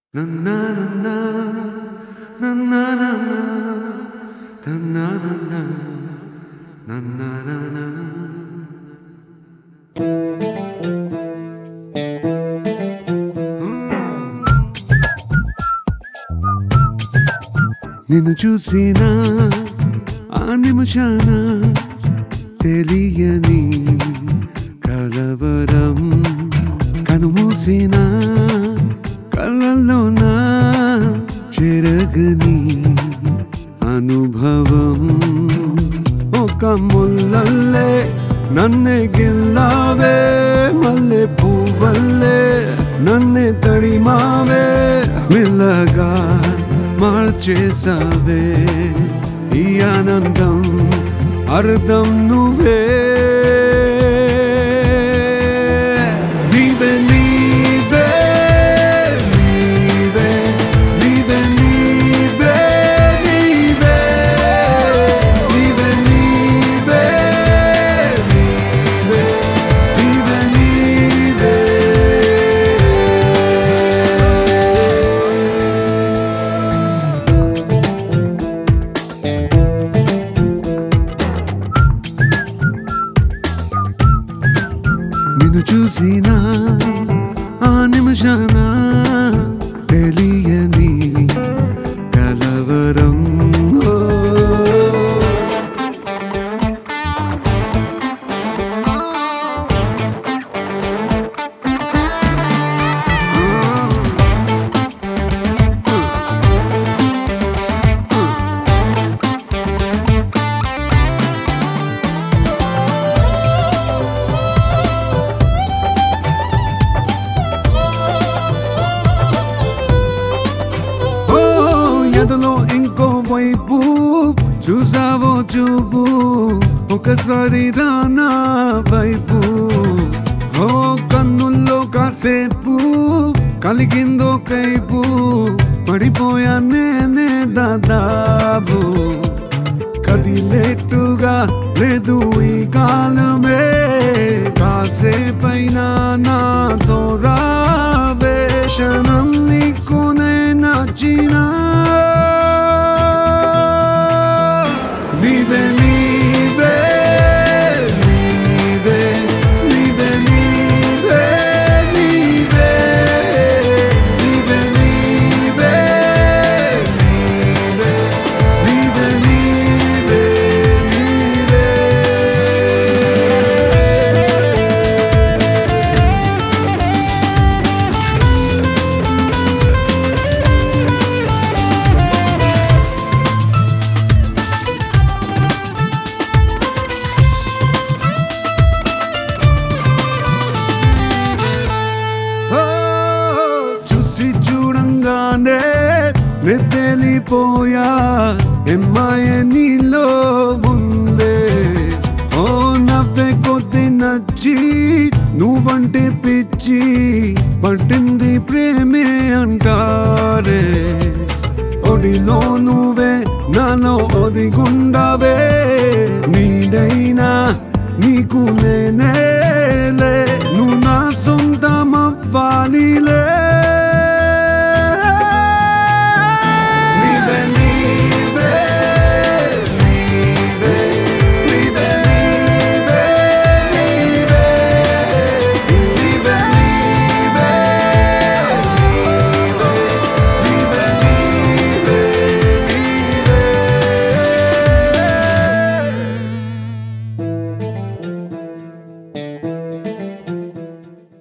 Na na na na na na na na na na na na na na na na నిన్ను చూసిన ఆ నిమిషాన తెలియని కలవరం కనుమూసిన కళ్ళల్లోన చెరగని అనుభవం ఒక ముల్లల్లే నన్నే గిల్లావే మల్లె పువ్వల్లే నన్నే తడిమావే మెల్లగా మార్చేసావే ఈ ఆనందం అర్థం నువ్వే నీవే నీవే నీవే నీవే నీవే నీవే నీవే నీవే నీవే నీవే నిన్ను చూసిన ఆ నిమిషాన తెలియని కలవరం ఓ. ఓ ఎదలో ఇంకో వైపు చూసావో చూపు ఒకసారి రానా వైపు ఓ కన్నుల్లో కాసేపు కలిగిందో కైపు పడిపోయా నేనే దాదాపు కదిలేట్టుగా లేదు ఈ కాలమే కాసేపైనా నాతో రావే క్షణం నీకునే నచ్చినా నీవే నీవే నీవే నీవే నీవే నీవే నీవే నీవే నీవే నీవే నీవే ఓ, చూసి చూడంగానే నిద్రలిపోయా ఎమ్మాయ నీలో ఉందే ఓ నవ్వే కొద్ది నచ్చి నువ్వంటే పిచ్చి పట్టింది ప్రేమే అంటారే ఒడిలో నువ్వే నాలో ఒదిగుండవే నీడైనా నీకు నేనేలే నువ్వు నా సొంతం అవ్వాలిలే